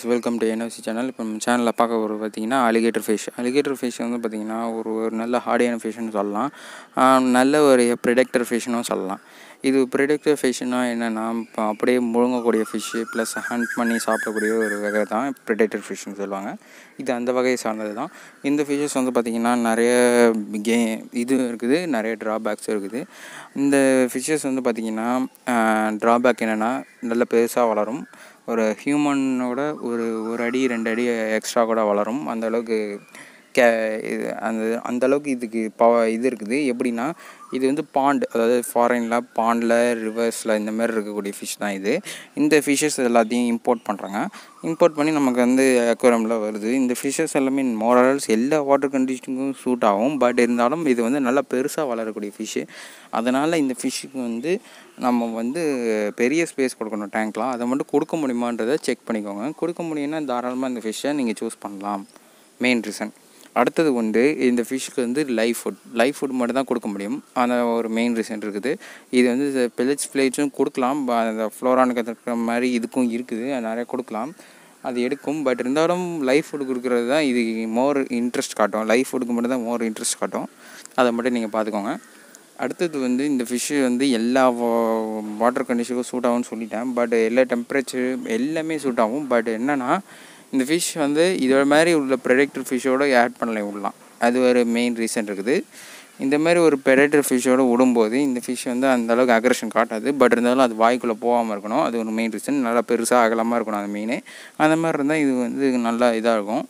guys welcome to NFC channel இப்போ நம்ம சேனலில் பார்க்க ஒரு பார்த்தீங்கன்னா அலிகேட்டர் ஃபிஷ் அலிகேட்டர் ஃபிஷ் வந்து பார்த்திங்கன்னா ஒரு ஒரு நல்ல ஹார்டியான ஃபிஷ்னு சொல்லலாம் ஆஹ் நல்ல ஒரு ப்ரிடெக்டர் ஃபிஷ்னும் சொல்லலாம் இது ப்ரிடெக்டர் ஃபிஷ்னா என்னென்னா இப்போ அப்படியே முழுங்கக்கூடிய ஃபிஷ்ஷு ப்ளஸ் ஹண்ட் பண்ணி சாப்பிடக்கூடிய ஒரு வகை தான் ப்ரிடெக்டர் ஃபிஷ்னு சொல்லுவாங்க இது அந்த வகையை சார்ந்தது தான் இந்த ஃபிஷ்ஷஸ் வந்து பார்த்திங்கன்னா நிறைய கே இது இருக்குது நிறைய ட்ராபேக்ஸ் இருக்குது இந்த ஃபிஷ்ஷஸ் வந்து பார்த்திங்கன்னா ட்ராபேக் என்னென்னா நல்ல பெருசாக வளரும் ஒரு ஹியூமனோட ஒரு ஒரு அடி ரெண்டு அடி எக்ஸ்ட்ரா கூட வளரும் அந்த அளவுக்கு கே இது அந்த அந்த அளவுக்கு இதுக்கு பவ இது இருக்குது எப்படின்னா இது வந்து பாண்ட் அதாவது ஃபாரினில் பாண்டில் ரிவர்ஸில் இந்த மாதிரி இருக்கக்கூடிய ஃபிஷ் தான் இது இந்த ஃபிஷ்ஷஸ் எல்லாத்தையும் இம்போர்ட் பண்ணுறாங்க இம்போர்ட் பண்ணி நமக்கு வந்து அக்வேரியமில் வருது இந்த ஃபிஷ்ஷஸ் எல்லாமே மோரல்ஸ் எல்லா வாட்டர் கண்டிஷனுக்கும் சூட் ஆகும் பட் இருந்தாலும் இது வந்து நல்லா பெருசாக வளரக்கூடிய ஃபிஷ்ஷு அதனால் இந்த ஃபிஷ்ஷுக்கு வந்து நம்ம வந்து பெரிய ஸ்பேஸ் கொடுக்கணும் டேங்க்லாம் அதை மட்டும் கொடுக்க முடியுமான்றதை செக் பண்ணிக்கோங்க கொடுக்க முடியும்னா தாராளமாக இந்த ஃபிஷ்ஷை நீங்கள் சூஸ் பண்ணலாம் மெயின் ரீசன் அடுத்தது வந்து இந்த ஃபிஷ்ஷுக்கு வந்து லைஃப் ஃபுட் லைஃப் ஃபுட் மட்டும் தான் கொடுக்க முடியும் அந்த ஒரு மெயின் ரீசன் இருக்குது இது வந்து பிளட்ஸ் பிளேட்ஸும் கொடுக்கலாம் ப- அந்த ஃப்ளோரானுக்கு இருக்கிற மாதிரி இதுக்கும் இருக்குது அது நிறைய கொடுக்கலாம் அது எடுக்கும் பட் இருந்தாலும் லைஃப் ஃபுட் கொடுக்குறது தான் இது மோர் இன்ட்ரெஸ்ட் காட்டும் லைஃப் ஃபுட்டுக்கு மட்டும் தான் மோர் இன்ட்ரெஸ்ட் காட்டும் அதை மட்டும் நீங்கள் பார்த்துக்கோங்க அடுத்தது வந்து இந்த ஃபிஷ்ஷு வந்து எல்லா வாட்டர் கண்டிஷனுக்கும் சூட் ஆகும்னு சொல்லிட்டேன் பட் எல்லா டெம்பரேச்சர் எல்லாமே சூட் ஆகும் பட் என்னென்னா இந்த ஃபிஷ் வந்து இதோட மாதிரி உள்ள ப்ரெடக்டர் ஃபிஷ்ஷோட ஆட் பண்ணல விடலாம் அது ஒரு மெயின் ரீசன் இருக்குது இந்த மாதிரி ஒரு பெரேட்டர் ஃபிஷ்ஷோட விடும்போது இந்த ஃபிஷ் வந்து அந்த அளவுக்கு அக்ரஷன் காட்டாது பட் இருந்தாலும் அது வாய்க்குள்ளே போகாமல் இருக்கணும் அது ஒரு மெயின் ரீசன் நல்லா பெருசாக அகலமாக இருக்கணும் அந்த மீன் அந்த மாதிரி இருந்தால் இது வந்து நல்லா இதாக இருக்கும்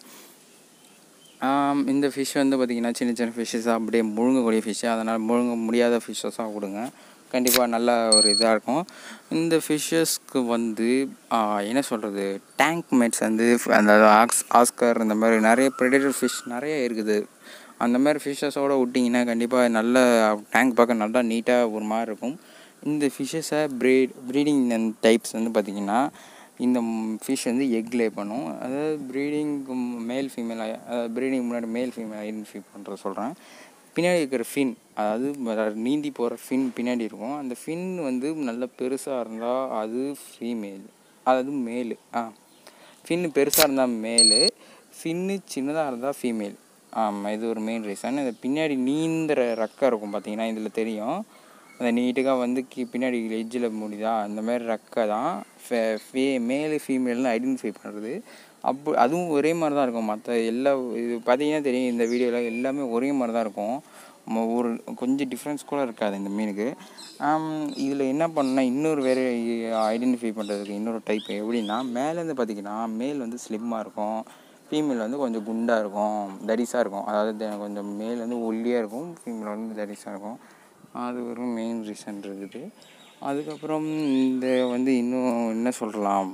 ஆம், இந்த ஃபிஷ் வந்து பார்த்திங்கன்னா சின்ன சின்ன ஃபிஷ்ஷஸாக அப்படியே முழுங்கக்கூடிய ஃபிஷ்ஷு அதனால் முழுங்க முடியாத ஃபிஷ்ஷஸாக கொடுங்க கண்டிப்பாக நல்ல ஒரு இதாக இருக்கும் இந்த ஃபிஷ்ஷஸ்க்கு வந்து ஆ, என்ன சொல்கிறது டேங்க் மேட்ஸ் வந்து அந்த ஆக்ஸ் ஆஸ்கர் இந்த மாதிரி நிறைய ப்ரெடேட்டர் ஃபிஷ் நிறைய இருக்குது அந்த மாதிரி ஃபிஷ்ஷஸோடு விட்டிங்கன்னா கண்டிப்பாக நல்ல டேங்க் பார்க்க நல்லா நீட்டாக ஒரு மாதிரி இருக்கும் இந்த ஃபிஷ்ஷஸை ப்ரீட் ப்ரீடிங் டைப்ஸ் வந்து பார்த்திங்கன்னா இந்த ஃபிஷ் வந்து எக் லே பண்ணும் அதாவது ப்ரீடிங் மேல் ஃபீமேல் அதாவது ப்ரீடிங் முன்னாடி மேல் ஃபீமேல் ஐடென்டிஃபை பண்ணுற சொல்கிறேன் பின்னாடி இருக்கிற ஃபின் அதாவது ம- நீந்தி போகிற ஃபின் பின்னாடி இருக்கும் அந்த ஃபின் வந்து நல்ல பெருசாக இருந்தால் அது ஃபீமேல் அதாவது மேலு ஆ ஃபின்னு பெருசாக இருந்தால் மேலு ஃபின்னு சின்னதாக இருந்தால் ஃபீமேல் ஆமாம் இது ஒரு மெயின் ரீசன் இந்த பின்னாடி நீந்துற ரெக்கை இருக்கும் பார்த்தீங்கன்னா இதில் தெரியும் அந்த நீட்டுக்காக வந்து கீ பின்னாடி எஜ்ஜில் முடியுதா அந்த மாதிரி ரெக்கை தான் ஃபே மேலு ஃபீமேல்னு ஐடென்டிஃபை பண்ணுறது அப்போ அதுவும் ஒரே மாதிரி தான் இருக்கும் மற்ற எல்லா இது பார்த்தீங்கன்னா தெரியும் இந்த வீடியோவில் எல்லாமே ஒரே மாதிரி தான் இருக்கும் ம- ஒரு கொஞ்சம் டிஃப்ரென்ஸ் கூட இருக்காது இந்த மீனுக்கு இதில் என்ன பண்ணால் இன்னொரு வேறு ஐடென்டிஃபை பண்ணுறதுக்கு இன்னொரு டைப் எப்படின்னா மேலேருந்து பார்த்தீங்கன்னா மேல் வந்து ஸ்லிம்மாக இருக்கும் ஃபீமேல் வந்து கொஞ்சம் குண்டாக இருக்கும் தடிசாக இருக்கும் அதாவது தெ- கொஞ்சம் மேல் வந்து ஒல்லியாக இருக்கும் ஃபீமேல் வந்து தடிசாக இருக்கும் அது ஒரு மெயின் ரீசன் இருக்குது அதுக்கப்புறம் இந்த வந்து இன்னும் என்ன சொல்லலாம்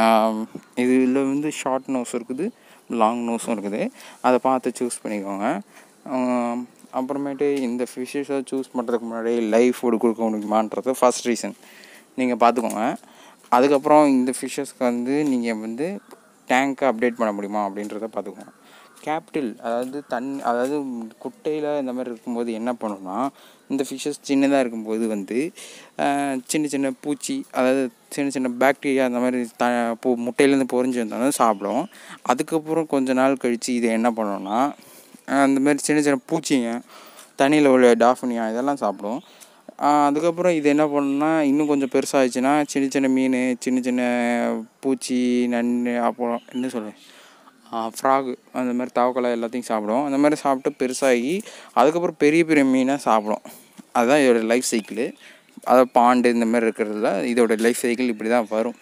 இதில் வந்து ஷார்ட் நோஸ் இருக்குது லாங் நோஸும் இருக்குது அதை பார்த்து சூஸ் பண்ணிக்கோங்க ஆம், அப்புறமேட்டு இந்த ஃபிஷ்ஷஸை சூஸ் பண்ணுறதுக்கு முன்னாடி லைஃப் ஃபுட் கொடுக்க முடியுமான்றது ஃபர்ஸ்ட் ரீசன் நீங்கள் பார்த்துக்கோங்க அதுக்கப்புறம் இந்த ஃபிஷ்ஷஸ்க்கு வந்து நீங்கள் வந்து டேங்க்கை அப்டேட் பண்ண முடியுமா அப்படின்றத பார்த்துக்கோங்க கேபிட்டல் அதாவது தண் அதாவது குட்டையில் இந்த மாதிரி இருக்கும்போது என்ன பண்ணுன்னா இந்த ஃபிஷ்ஷஸ் சின்னதாக இருக்கும்போது வந்து ஆஹ், சின்ன சின்ன பூச்சி அதாவது சின்ன சின்ன பாக்டீரியா அந்த மாதிரி த பூ முட்டையிலேருந்து பொறிஞ்சு வந்தாலும் சாப்பிடும் அதுக்கப்புறம் கொஞ்ச நாள் கழித்து இது என்ன பண்ணுன்னா ஆஹ், அந்த மாதிரி சின்ன சின்ன பூச்சிங்க தண்ணியில் உள்ள டாஃபனியா இதெல்லாம் சாப்பிடும் ஆஹ், அதுக்கப்புறம் இது என்ன பண்ணுன்னா இன்னும் கொஞ்சம் பெருசாகிடுச்சுன்னா சின்ன சின்ன மீன் சின்ன சின்ன பூச்சி நண்டு அப்புறம் என்ன சொல்கிறேன் ஃப்ராகு அந்த மாதிரி தவக்கலை எல்லாத்தையும் சாப்பிடும் அந்த மாதிரி சாப்பிட்டு பெருசாகி அதுக்கப்புறம் பெரிய பெரிய மீனை சாப்பிடும் அதுதான் இதோட லைஃப் சைக்கிள் அதாவது பாண்டு இந்த மாதிரி இருக்கிறதுல இதோட லைஃப் சைக்கிள் இப்படி தான் வரும்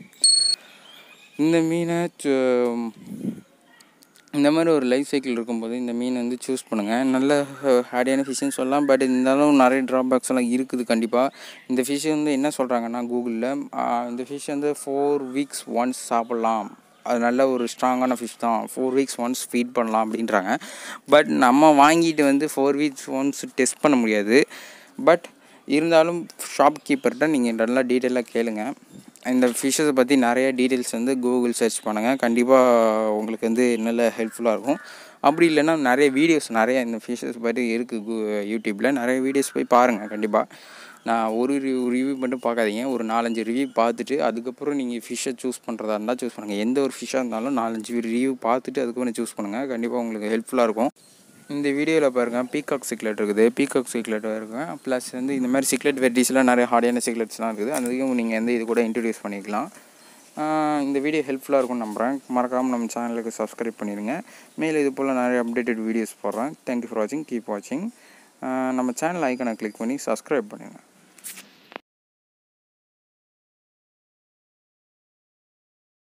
இந்த மீனை சு- இந்த மாதிரி ஒரு லைஃப் சைக்கிள் இருக்கும்போது இந்த மீன் வந்து சூஸ் பண்ணுங்கள் நல்ல ஹேடியான ஃபிஷ்ஷுன்னு சொல்லலாம் பட் இருந்தாலும் நிறைய ட்ராபேக்ஸ் எல்லாம் இருக்குது கண்டிப்பாக இந்த ஃபிஷ் வந்து என்ன சொல்கிறாங்கன்னா கூகுளில் இந்த ஃபிஷ் வந்து ஃபோர் வீக்ஸ் ஒன்ஸ் சாப்பிட்லாம் அது நல்ல ஒரு ஸ்ட்ராங்கான ஃபிஷ் தான் ஃபோர் வீக்ஸ் ஒன்ஸ் ஃபீட் பண்ணலாம் அப்படின்றாங்க பட் நம்ம வாங்கிட்டு வந்து ஃபோர் வீக்ஸ் ஒன்ஸ் டெஸ்ட் பண்ண முடியாது பட் இருந்தாலும் ஷாப் கீப்பர்கிட்ட நீங்கள் நல்லா டீட்டெயிலாக கேளுங்க இந்த ஃபிஷ்ஷஸை பற்றி நிறைய டீட்டெயில்ஸ் வந்து கூகுள் சர்ச் பண்ணுங்கள் கண்டிப்பாக உங்களுக்கு வந்து நல்ல ஹெல்ப்ஃபுல்லாக இருக்கும் அப்படி இல்லைன்னா நிறைய வீடியோஸ் நிறைய இந்த ஃபிஷ்ஷஸ் பற்றி இருக்குது யூடியூப்பில் நிறைய வீடியோஸ் போய் பாருங்கள் கண்டிப்பாக நான் ஒரு ரிவ்யூ மட்டும் பார்க்காதீங்க ஒரு நாலஞ்சு ரிவ்யூ பார்த்துட்டு அதுக்கப்புறம் நீங்கள் ஃபிஷ்ஷை சூஸ் பண்ணுறதா இருந்தால் சூஸ் பண்ணுங்கள் எந்த ஒரு ஃபிஷ்ஷாக இருந்தாலும் நாலஞ்சு ரிவ்யூ பார்த்துட்டு அதுக்கப்புறம் சூஸ் பண்ணுங்கள் கண்டிப்பாக உங்களுக்கு ஹெல்ப்ஃபுல்லாக இருக்கும் இந்த வீடியோவில் பாருங்கள் பீகாக் சிக்லெட் இருக்குது பீகாக் சிக்லெட் இருக்குது ப்ளஸ் வந்து இந்த மாதிரி சிக்லெட் வெரைட்டிஸ்லாம் நிறைய ஹார்டியான சிக்லெட்ஸ்லாம் இருக்குது அதுக்கும் நீங்கள் வந்து இது கூட இன்ட்ரடியூஸ் பண்ணிக்கலாம் இந்த வீடியோ ஹெல்ப்ஃபுல்லாக இருக்கும்னு நம்புகிறேன் மறக்காமல் நம்ம சேனலுக்கு சப்ஸ்கிரைப் பண்ணிடுங்க மேலே இது போல் நிறைய அப்டேட்டட் வீடியோஸ் போடுறேன் தேங்க்யூ ஃபார் வாட்சிங் கீப் வாட்சிங் நம்ம சேனல் ஐக்கனை கிளிக் பண்ணி சப்ஸ்கிரைப் பண்ணிடுங்க